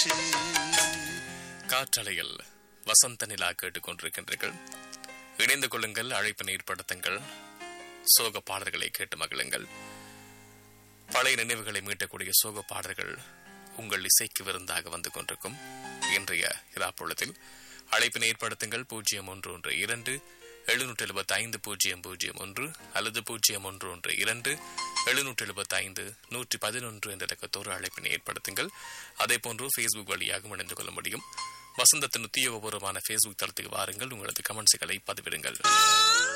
போச்சு காற்றலையில் வசந்த நிலா கேட்டுக்கொண்டிருக்கின்றீர்கள் இணைந்து கொள்ளுங்கள் அழைப்பினை ஏற்படுத்துங்கள் சோக பாடல்களை கேட்டு மகிழுங்கள் பழைய நினைவுகளை மீட்டக்கூடிய சோக பாடல்கள் உங்கள் இசைக்கு விருந்தாக வந்து கொண்டிருக்கும் இன்றைய இராப்பொழுதில் அழைப்பினை ஏற்படுத்துங்கள் பூஜ்ஜியம் ஒன்று ஒன்று இரண்டு எழுநூற்றி எழுபத்தி ஐந்து பூஜ்ஜியம் பூஜ்ஜியம் ஒன்று அல்லது பூஜ்ஜியம் ஒன்று ஒன்று இரண்டு எழுநூற்றி எழுபத்தி ஐந்து நூற்றி பதினொன்று என்ற இலக்கத்தோடு அழைப்பினை ஏற்படுத்துங்கள் அதே போன்று ஃபேஸ்புக் வழியாக இணைந்து கொள்ள முடியும் வசந்தத்தின் உத்தியோகபூர்வமான ஃபேஸ்புக் தளத்துக்கு வாருங்கள் உங்களது கமெண்ட்ஸுகளை பதிவிடுங்கள்